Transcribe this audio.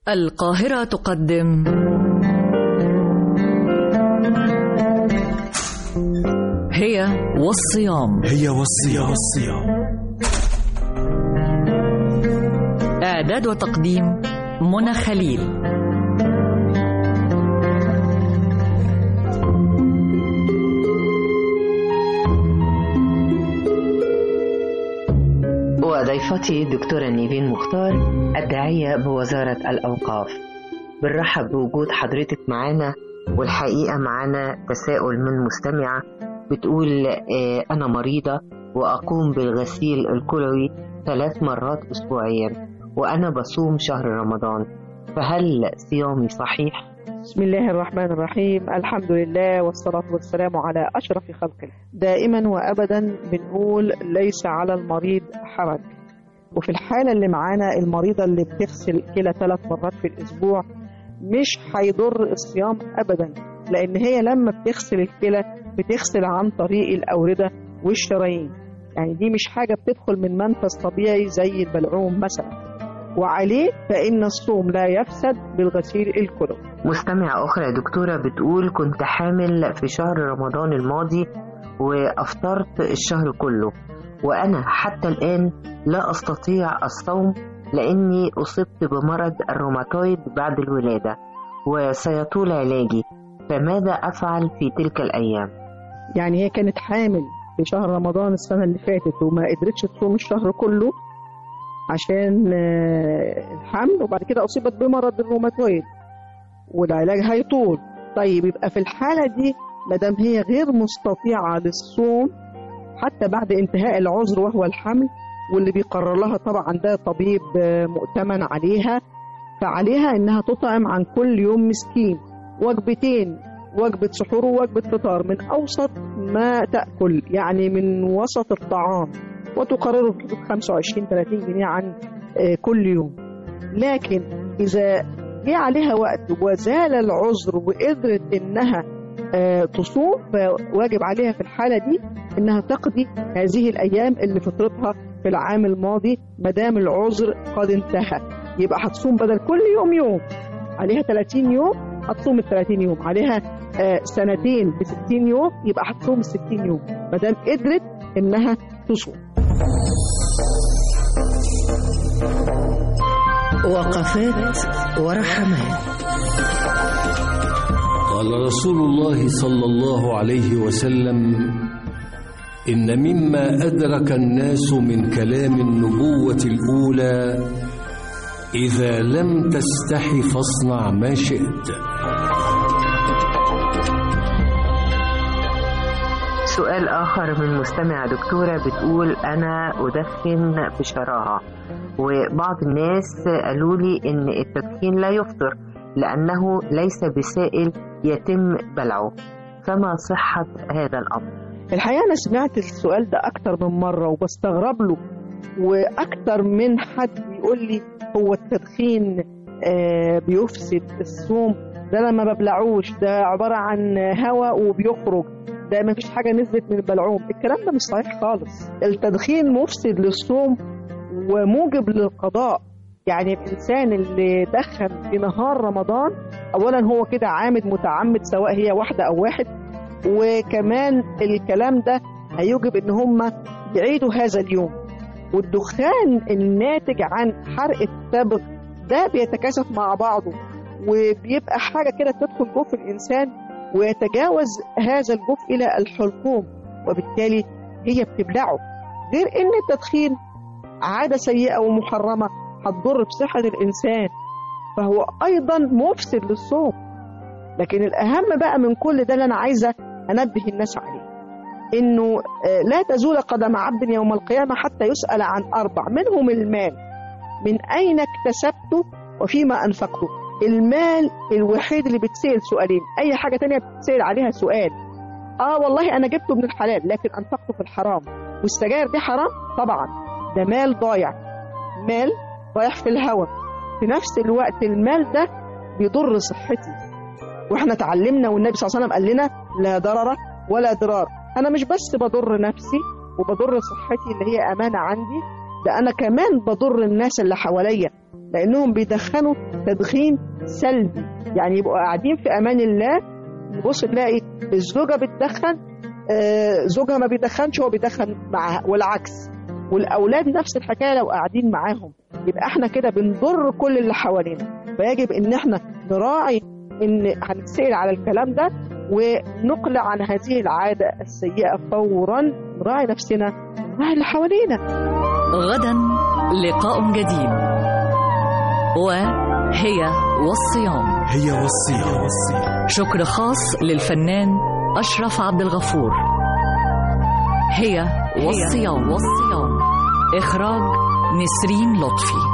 القاهرة تقدم هي والصيام هي والصيام والصيام إعداد وتقديم منى خليل وضيفتي الدكتورة نيفين مختار الداعية بوزارة الأوقاف بنرحب بوجود حضرتك معانا والحقيقة معانا تساؤل من مستمعة بتقول آه، أنا مريضة وأقوم بالغسيل الكلوي ثلاث مرات أسبوعيا وأنا بصوم شهر رمضان فهل صيامي صحيح؟ بسم الله الرحمن الرحيم الحمد لله والصلاة والسلام على أشرف خلقه دائما وأبدا بنقول ليس على المريض حرج وفي الحالة اللي معانا المريضة اللي بتغسل كلى ثلاث مرات في الأسبوع مش هيضر الصيام أبدا لأن هي لما بتغسل الكلى بتغسل عن طريق الأوردة والشرايين يعني دي مش حاجة بتدخل من منفذ طبيعي زي البلعوم مثلا وعليه فإن الصوم لا يفسد بالغسيل الكلوي مستمعة أخرى يا دكتورة بتقول كنت حامل في شهر رمضان الماضي وأفطرت الشهر كله وأنا حتى الآن لا أستطيع الصوم لأني أصبت بمرض الروماتويد بعد الولادة وسيطول علاجي فماذا أفعل في تلك الأيام؟ يعني هي كانت حامل في شهر رمضان السنة اللي فاتت وما قدرتش تصوم الشهر كله عشان آه، الحمل وبعد كده أصيبت بمرض الروماتويد والعلاج هيطول طيب يبقى في الحالة دي مادام هي غير مستطيعة للصوم حتى بعد انتهاء العذر وهو الحمل واللي بيقرر لها طبعا ده طبيب آه، مؤتمن عليها فعليها انها تطعم عن كل يوم مسكين وجبتين وجبة سحور ووجبة فطار من أوسط ما تأكل يعني من وسط الطعام وتقرره في حدود 25 30 جنيه عن آه، كل يوم لكن إذا جه عليها وقت وزال العذر وقدرت إنها آه، تصوم فواجب عليها في الحالة دي إنها تقضي هذه الأيام اللي فطرتها في العام الماضي مدام العذر قد انتهى يبقى هتصوم بدل كل يوم يوم عليها 30 يوم هتصوم ال 30 يوم عليها آه، سنتين ب 60 يوم يبقى هتصوم ال 60 يوم ما دام قدرت انها تصوم وقفات ورحمات قال رسول الله صلى الله عليه وسلم إن مما أدرك الناس من كلام النبوة الأولى إذا لم تستح فاصنع ما شئت سؤال آخر من مستمع دكتورة بتقول أنا أدخن بشراهة وبعض الناس قالوا لي إن التدخين لا يفطر لأنه ليس بسائل يتم بلعه فما صحة هذا الأمر الحقيقه انا سمعت السؤال ده اكتر من مره وبستغرب له واكتر من حد بيقول لي هو التدخين آه، بيفسد الصوم ده انا ما ببلعوش ده عباره عن هواء وبيخرج ده ما فيش حاجه نزلت من البلعوم الكلام ده مش صحيح خالص التدخين مفسد للصوم وموجب للقضاء يعني الانسان اللي دخن في نهار رمضان اولا هو كده عامد متعمد سواء هي واحده او واحد وكمان الكلام ده هيوجب ان هم يعيدوا هذا اليوم والدخان الناتج عن حرق التبغ ده بيتكاثف مع بعضه وبيبقى حاجه كده تدخل جوف الانسان ويتجاوز هذا الجوف الى الحلقوم وبالتالي هي بتبلعه غير ان التدخين عاده سيئه ومحرمه هتضر بصحه الانسان فهو ايضا مفسد للصوم لكن الاهم بقى من كل ده اللي انا عايزه انبه الناس عليه انه آه، لا تزول قدم عبد يوم القيامه حتى يسال عن اربع منهم المال من اين اكتسبته وفيما انفقته المال الوحيد اللي بتسال سؤالين اي حاجه تانية بتسال عليها سؤال اه والله انا جبته من الحلال لكن انفقته في الحرام والسجاير دي حرام طبعا ده مال ضايع مال رايح في الهواء في نفس الوقت المال ده بيضر صحتي واحنا اتعلمنا والنبي صلى الله عليه وسلم قال لنا لا ضرر ولا ضرار انا مش بس بضر نفسي وبضر صحتي اللي هي امانه عندي ده انا كمان بضر الناس اللي حواليا لانهم بيدخنوا تدخين سلبي يعني يبقوا قاعدين في امان الله نبص نلاقي الزوجه بتدخن آه، زوجها ما بيدخنش هو بيدخن معاها والعكس والاولاد نفس الحكايه لو قاعدين معاهم يبقى احنا كده بنضر كل اللي حوالينا فيجب ان احنا نراعي ان هنتسال على الكلام ده ونقلع عن هذه العاده السيئه فورا نراعي نفسنا ونراعي اللي حوالينا غدا لقاء جديد وهي والصيام هي والصيام شكر خاص للفنان أشرف عبد الغفور هي والصيام والصيام إخراج نسرين لطفي